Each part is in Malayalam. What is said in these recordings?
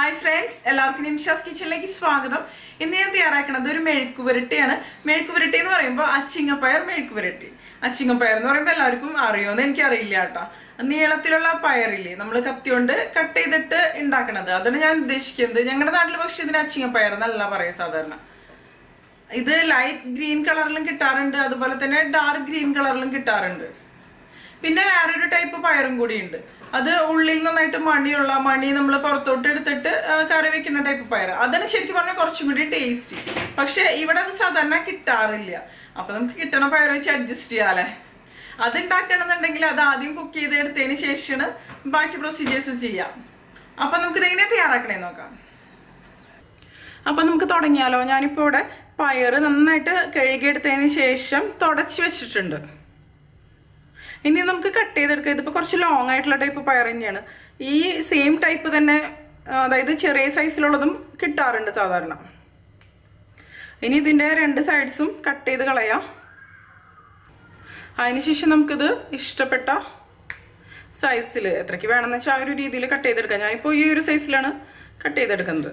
ഹായ് ഫ്രണ്ട്സ് എല്ലാവർക്കും നിമിഷാസ് കിച്ചണിലേക്ക് സ്വാഗതം ഇന്ന് ഞാൻ തയ്യാറാക്കുന്നത് ഒരു മെഴുക്ക് പുരട്ടിയാണ് മെഴുക്ക് പുരട്ടി എന്ന് പറയുമ്പോൾ അച്ചിങ്ങപ്പയർ മെഴുക്ക് പുരട്ടി അച്ചിങ്ങപ്പയർ എന്ന് പറയുമ്പോൾ എല്ലാവർക്കും അറിയുമെന്ന് എനിക്കറിയില്ല കേട്ടോ നീളത്തിലുള്ള പയറില്ലേ നമ്മൾ കത്തി കൊണ്ട് കട്ട് ചെയ്തിട്ട് ഉണ്ടാക്കണത് അതാണ് ഞാൻ ഉദ്ദേശിക്കുന്നത് ഞങ്ങളുടെ നാട്ടിൽ പക്ഷെ ഇതിന് അച്ചിങ്ങപ്പയർ എന്നല്ല പറയാം സാധാരണ ഇത് ലൈറ്റ് ഗ്രീൻ കളറിലും കിട്ടാറുണ്ട് അതുപോലെ തന്നെ ഡാർക്ക് ഗ്രീൻ കളറിലും കിട്ടാറുണ്ട് പിന്നെ വേറൊരു ടൈപ്പ് പയറും കൂടി ഉണ്ട് അത് ഉള്ളിൽ നന്നായിട്ട് മണിയുള്ള മണി നമ്മൾ പുറത്തോട്ട് എടുത്തിട്ട് ആ, കറി വെക്കുന്ന ടൈപ്പ് പയർ അതാണ് ശരിക്കും പറഞ്ഞാൽ കുറച്ചും കൂടി ടേസ്റ്റി പക്ഷെ ഇവിടെ അത് സാധാരണ കിട്ടാറില്ല അപ്പൊ നമുക്ക് കിട്ടണ പയർ വെച്ച് അഡ്ജസ്റ്റ് ചെയ്യാല്ലേ അത് ഉണ്ടാക്കണമെന്നുണ്ടെങ്കിൽ അത് ആദ്യം കുക്ക് ചെയ്ത് എടുത്തതിന് ശേഷമാണ് ബാക്കി പ്രൊസീജിയേഴ്സ് ചെയ്യാം അപ്പൊ നമുക്ക് ഇതെങ്ങനെ തയ്യാറാക്കണേ നോക്കാം അപ്പൊ നമുക്ക് തുടങ്ങിയാലോ ഞാനിപ്പോ ഇവിടെ പയറ് നന്നായിട്ട് കഴുകിയെടുത്തതിന് ശേഷം തുടച്ച് വെച്ചിട്ടുണ്ട് ഇനി നമുക്ക് കട്ട് ചെയ്തെടുക്കാം ഇതിപ്പോൾ കുറച്ച് ലോങ് ആയിട്ടുള്ള ടൈപ്പ് പയർ തന്നെയാണ് ഈ സെയിം ടൈപ്പ് തന്നെ ആ, അതായത് ചെറിയ സൈസിലുള്ളതും കിട്ടാറുണ്ട് സാധാരണ ഇനി ഇതിൻ്റെ രണ്ട് സൈഡ്സും കട്ട് ചെയ്ത് കളയാം അതിനുശേഷം നമുക്കിത് ഇഷ്ടപ്പെട്ട സൈസിൽ എത്രയ്ക്ക് വേണമെന്ന് വെച്ചാൽ ആ ഒരു രീതിയിൽ കട്ട് ചെയ്തെടുക്കാം ഞാനിപ്പോൾ ഈ ഒരു സൈസിലാണ് കട്ട് ചെയ്തെടുക്കുന്നത്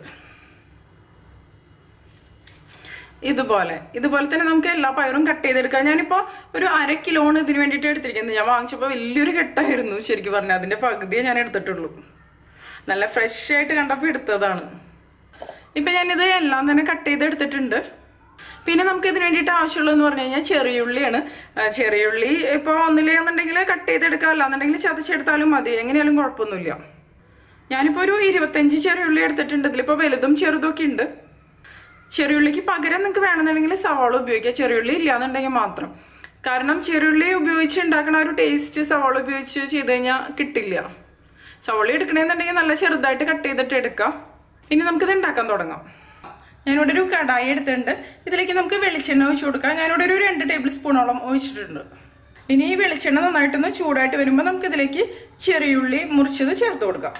ഇതുപോലെ ഇതുപോലെ തന്നെ നമുക്ക് എല്ലാ പയറും കട്ട് ചെയ്തെടുക്കാം ഞാനിപ്പോൾ ഒരു അര കിലോണ് ഇതിന് വേണ്ടിയിട്ട് എടുത്തിരിക്കുന്നത് ഞാൻ വാങ്ങിച്ചപ്പോൾ വലിയൊരു കെട്ടായിരുന്നു ശരിക്കും പറഞ്ഞാൽ അതിൻ്റെ പകുതിയെ ഞാൻ എടുത്തിട്ടുള്ളൂ നല്ല ഫ്രഷ് ആയിട്ട് കണ്ടപ്പോൾ എടുത്തതാണ് ഇപ്പം ഞാനിത് എല്ലാം തന്നെ കട്ട് ചെയ്തെടുത്തിട്ടുണ്ട് പിന്നെ നമുക്ക് ഇതിന് വേണ്ടിയിട്ട് ആവശ്യമുള്ളതെന്ന് പറഞ്ഞു കഴിഞ്ഞാൽ ചെറിയുള്ളിയാണ് ആ, ചെറിയുള്ളി ഇപ്പോൾ ഒന്നില്ലെന്നുണ്ടെങ്കിൽ കട്ട് ചെയ്തെടുക്കാം അല്ലാന്നുണ്ടെങ്കിൽ ചതച്ചെടുത്താലും മതി എങ്ങനെയാലും കുഴപ്പമൊന്നുമില്ല ഞാനിപ്പോൾ ഒരു ഇരുപത്തഞ്ച് ചെറിയുള്ളി എടുത്തിട്ടുണ്ട് ഇതിലിപ്പോൾ വലുതും ചെറുതൊക്കെ ഉണ്ട് ചെറിയുള്ളിക്ക് പകരം നിങ്ങൾക്ക് വേണമെന്നുണ്ടെങ്കിൽ സവാള ഉപയോഗിക്കുക ചെറിയുള്ളി ഇല്ലാന്നുണ്ടെങ്കിൽ മാത്രം കാരണം ചെറിയുള്ളി ഉപയോഗിച്ച് ഉണ്ടാക്കുന്ന ഒരു ടേസ്റ്റ് സവാള ഉപയോഗിച്ച് ചെയ്ത് കഴിഞ്ഞാൽ കിട്ടില്ല സവാള എടുക്കണമെന്നുണ്ടെങ്കിൽ നല്ല ചെറുതായിട്ട് കട്ട് ചെയ്തിട്ട് എടുക്കാം ഇനി നമുക്കിത് ഉണ്ടാക്കാൻ തുടങ്ങാം ഞാനിവിടെ ഒരു കടായി എടുത്തിട്ടുണ്ട് ഇതിലേക്ക് നമുക്ക് വെളിച്ചെണ്ണ ഒഴിച്ചു കൊടുക്കാം ഞാനിവിടെ ഒരു രണ്ട് ടേബിൾ സ്പൂണോളം ഒഴിച്ചിട്ടുണ്ട് ഇനി ഈ വെളിച്ചെണ്ണ നന്നായിട്ടൊന്ന് ചൂടായിട്ട് വരുമ്പോൾ നമുക്ക് ഇതിലേക്ക് ചെറിയുള്ളി മുറിച്ചത് ചേർത്ത് കൊടുക്കാം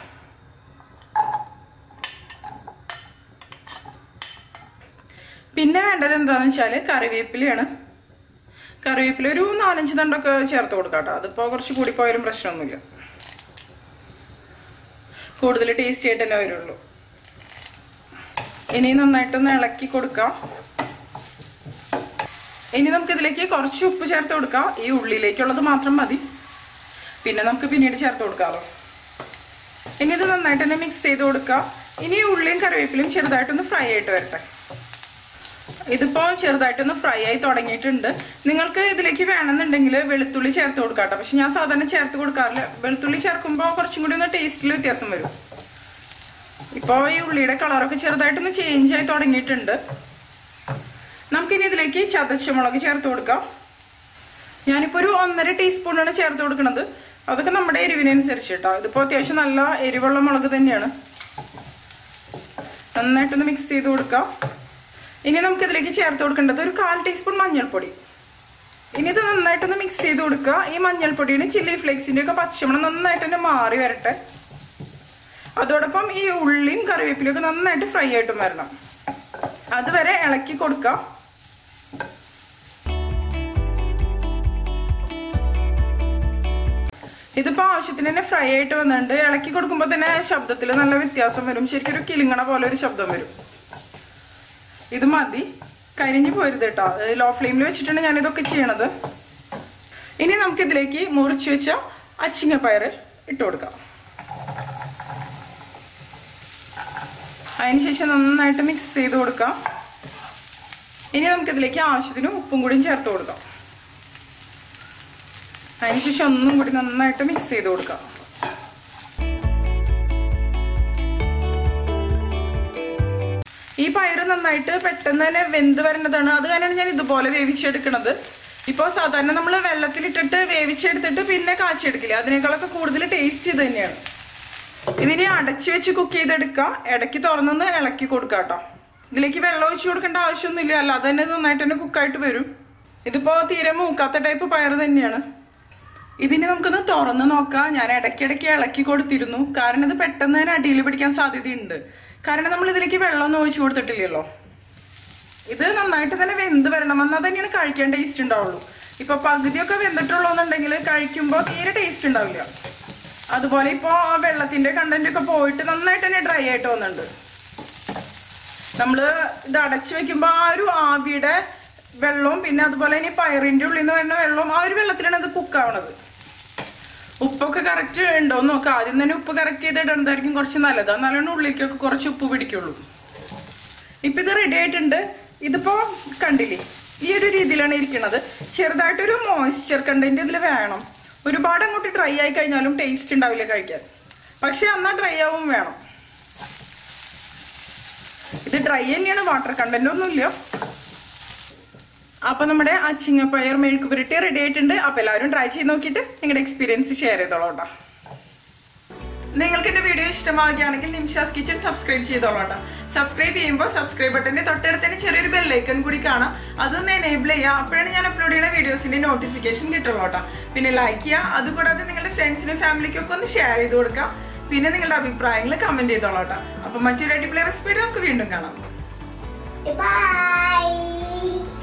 പിന്നെ വേണ്ടത് എന്താണെന്ന് വെച്ചാൽ കറിവേപ്പിലയാണ് കറിവേപ്പില ഒരു നാലഞ്ച് തണ്ടൊക്കെ ചേർത്ത് കൊടുക്കാം കേട്ടോ അതിപ്പോൾ കുറച്ച് കൂടി പോയാലും പ്രശ്നമൊന്നുമില്ല കൂടുതൽ ടേസ്റ്റി ആയിട്ട് തന്നെ വരുള്ളൂ ഇനി നന്നായിട്ടൊന്ന് ഇളക്കി കൊടുക്കാം ഇനി നമുക്ക് ഇതിലേക്ക് കുറച്ച് ഉപ്പ് ചേർത്ത് കൊടുക്കാം ഈ ഉള്ളിലേക്കുള്ളത് മാത്രം മതി പിന്നെ നമുക്ക് പിന്നീട് ചേർത്ത് കൊടുക്കാമല്ലോ ഇനി ഇത് നന്നായിട്ട് തന്നെ മിക്സ് ചെയ്ത് കൊടുക്കാം ഇനി ഉള്ളിയും കറിവേപ്പിലയും ചെറുതായിട്ടൊന്ന് ഫ്രൈ ആയിട്ട് വരട്ടെ ഇതിപ്പോ ചെറുതായിട്ടൊന്ന് ഫ്രൈ ആയി തുടങ്ങിയിട്ടുണ്ട് നിങ്ങൾക്ക് ഇതിലേക്ക് വേണമെന്നുണ്ടെങ്കിൽ വെളുത്തുള്ളി ചേർത്ത് കൊടുക്കാം കേട്ടോ പക്ഷെ ഞാൻ സാധാരണ ചേർത്ത് കൊടുക്കാറില്ല വെളുത്തുള്ളി ചേർക്കുമ്പോൾ കുറച്ചും കൂടി ഒന്ന് ടേസ്റ്റിൽ വ്യത്യാസം വരും ഇപ്പോൾ ഈ ഉള്ളിയുടെ കളറൊക്കെ ചെറുതായിട്ടൊന്ന് ചേഞ്ച് ആയി തുടങ്ങിയിട്ടുണ്ട് നമുക്കിനി ഇതിലേക്ക് ചതച്ച മുളക് ചേർത്ത് കൊടുക്കാം ഞാനിപ്പോൾ ഒരു ഒന്നര ടീസ്പൂണാണ് ചേർത്ത് കൊടുക്കുന്നത് അതൊക്കെ നമ്മുടെ എരിവിനനുസരിച്ച് കേട്ടോ ഇതിപ്പോൾ അത്യാവശ്യം നല്ല എരിവുള്ള മുളക് തന്നെയാണ് നന്നായിട്ടൊന്ന് മിക്സ് ചെയ്ത് കൊടുക്കാം ഇനി നമുക്ക് ഇതിലേക്ക് ചേർത്ത് കൊടുക്കേണ്ടത് ഒരു കാൽ ടീസ്പൂൺ മഞ്ഞൾപ്പൊടി ഇനി ഇത് നന്നായിട്ടൊന്ന് മിക്സ് ചെയ്ത് കൊടുക്കുക ഈ മഞ്ഞൾപ്പൊടിയുടെ ചില്ലി ഫ്ലേക്സിന്റെ ഒക്കെ പച്ചമണം നന്നായിട്ട് തന്നെ മാറി വരട്ടെ അതോടൊപ്പം ഈ ഉള്ളിയും കറിവേപ്പിലയും ഒക്കെ നന്നായിട്ട് ഫ്രൈ ആയിട്ടും വരണം അതുവരെ ഇളക്കി കൊടുക്കാം ഇതിപ്പോ ആവശ്യത്തിന് തന്നെ ഫ്രൈ ആയിട്ട് വന്നിട്ടുണ്ട് ഇളക്കി കൊടുക്കുമ്പോൾ തന്നെ ശബ്ദത്തിൽ നല്ല വ്യത്യാസം വരും ശരിക്കും ഒരു കിളിങ്ങണ പോലെ ഒരു ശബ്ദം വരും ഇത് മതി കരിഞ്ഞു പോരുത് കേട്ടോ ലോ ഫ്ലെയിമിൽ വെച്ചിട്ടാണ് ഞാൻ ഇതൊക്കെ ചെയ്യണത് ഇനി നമുക്ക് ഇതിലേക്ക് മുറിച്ച് വെച്ച അച്ചിങ്ങപ്പയർ ഇട്ട് കൊടുക്കാം അതിനുശേഷം നന്നായിട്ട് മിക്സ് ചെയ്ത് കൊടുക്കാം ഇനി നമുക്ക് ഇതിലേക്ക് ആവശ്യത്തിന് ഉപ്പും കൂടിയും ചേർത്ത് കൊടുക്കാം അതിനുശേഷം ഒന്നും കൂടി നന്നായിട്ട് മിക്സ് ചെയ്ത് കൊടുക്കാം ഈ പയറ് നന്നായിട്ട് പെട്ടെന്ന് തന്നെ വെന്ത് വരേണ്ടതാണ് അത് കാരണമാണ് ഞാൻ ഇതുപോലെ വേവിച്ചെടുക്കണത് ഇപ്പോൾ സാധാരണ നമ്മൾ വെള്ളത്തിലിട്ടിട്ട് വേവിച്ചെടുത്തിട്ട് പിന്നെ കാച്ചിയെടുക്കില്ല അതിനേക്കാളൊക്കെ കൂടുതൽ ടേസ്റ്റ് ഇത് തന്നെയാണ് ഇതിനെ അടച്ചു വെച്ച് കുക്ക് ചെയ്തെടുക്കാം ഇടയ്ക്ക് തുറന്നൊന്ന് ഇളക്കി കൊടുക്കാം കേട്ടോ ഇതിലേക്ക് വെള്ളം ഒഴിച്ചു കൊടുക്കേണ്ട ആവശ്യമൊന്നുമില്ല അല്ലാതെ തന്നെ ഇത് നന്നായിട്ട് തന്നെ കുക്കായിട്ട് വരും ഇതിപ്പോ തീരെ മൂക്കാത്ത ടൈപ്പ് പയർ തന്നെയാണ് ഇതിനെ നമുക്കൊന്ന് തുറന്ന് നോക്കാം ഞാൻ ഇടയ്ക്കിടയ്ക്ക് ഇളക്കി കൊടുത്തിരുന്നു കാരണം ഇത് പെട്ടെന്ന് തന്നെ അടിയിൽ പിടിക്കാൻ സാധ്യതയുണ്ട് കാരണം നമ്മൾ ഇതിലേക്ക് വെള്ളമൊന്നും ഒഴിച്ചു കൊടുത്തിട്ടില്ലല്ലോ ഇത് നന്നായിട്ട് തന്നെ വെന്ത് വരണം എന്നാൽ തന്നെയാണ് കഴിക്കാൻ ടേസ്റ്റ് ഉണ്ടാവുള്ളൂ ഇപ്പൊ പകുതിയൊക്കെ വെന്തിട്ടുള്ളൂന്നുണ്ടെങ്കിൽ കഴിക്കുമ്പോൾ തീരെ ടേസ്റ്റ് ഉണ്ടാവില്ല അതുപോലെ ഇപ്പോൾ ആ വെള്ളത്തിന്റെ കണ്ടന്റ് ഒക്കെ പോയിട്ട് നന്നായിട്ട് തന്നെ ഡ്രൈ ആയിട്ട് വന്നിട്ടുണ്ട് നമ്മള് ഇത് അടച്ചു വെക്കുമ്പോ ആ ഒരു ആവിയുടെ വെള്ളവും പിന്നെ അതുപോലെ ഇനി പയറിന്റെ ഉള്ളിൽ നിന്ന് വരുന്ന വെള്ളവും ആ ഒരു വെള്ളത്തിലാണ് ഇത് കുക്കാവണത് ഉപ്പൊക്കെ കറക്റ്റ് ഉണ്ടോ എന്ന് നോക്കാം ആദ്യം തന്നെ ഉപ്പ് കറക്റ്റ് ചെയ്തിടുന്നതായിരിക്കും കുറച്ച് നല്ലത് എന്നാലാണ് ഉള്ളിലേക്കൊക്കെ കുറച്ച് ഉപ്പ് പിടിക്കുള്ളൂ ഇപ്പൊ ഇത് റെഡി ആയിട്ടുണ്ട് ഇതിപ്പോ കണ്ടില്ലേ ഈ ഒരു രീതിയിലാണ് ഇരിക്കുന്നത് ചെറുതായിട്ടൊരു മോയ്സ്ചർ കണ്ടന്റ് ഇതിൽ വേണം ഒരുപാട് അങ്ങോട്ട് ഡ്രൈ ആയി കഴിഞ്ഞാലും ടേസ്റ്റ് ഉണ്ടാവില്ല കഴിക്കാൻ പക്ഷെ എന്നാൽ ഡ്രൈ ആവും വേണം ഇത് ഡ്രൈ തന്നെയാണ് വാട്ടർ കണ്ടന്റ് ഒന്നുമില്ല അപ്പൊ നമ്മുടെ അച്ചിങ്ങപ്പയർ മെഴുക്ക് പുരട്ടി റെഡി ആയിട്ടുണ്ട് അപ്പൊ എല്ലാവരും ട്രൈ ചെയ്ത് നോക്കിയിട്ട് നിങ്ങളുടെ എക്സ്പീരിയൻസ് ഷെയർ ചെയ്തോളൂ കേട്ടോ നിങ്ങൾക്ക് എന്റെ വീഡിയോ ഇഷ്ടമാവുകയാണെങ്കിൽ നിമിഷാസ് കിച്ചൺ സബ്സ്ക്രൈബ് ചെയ്തോളൂ കേട്ടോ സബ്സ്ക്രൈബ് ചെയ്യുമ്പോൾ സബ്സ്ക്രൈബ് ബട്ടന്റെ തൊട്ടടുത്ത് തന്നെ ചെറിയൊരു ബെല്ലൈക്കൺ കൂടി കാണാം അതൊന്ന് എനേബിൾ ചെയ്യുക അപ്പോഴാണ് ഞാൻ അപ്ലോഡ് ചെയ്യുന്ന വീഡിയോസിന്റെ നോട്ടിഫിക്കേഷൻ കിട്ടുള്ളൂ കേട്ടോ പിന്നെ ലൈക്ക് ചെയ്യുക അതുകൂടാതെ നിങ്ങളുടെ ഫ്രണ്ട്സിനും ഫാമിലിക്കും ഒക്കെ ഒന്ന് ഷെയർ ചെയ്ത് കൊടുക്കാം പിന്നെ നിങ്ങളുടെ അഭിപ്രായങ്ങൾ കമന്റ് ചെയ്തോളൂ കേട്ടോ അപ്പൊ മറ്റൊരു അടിപൊളി റെസിപ്പിയുടെ നമുക്ക് വീണ്ടും കാണാം Bye.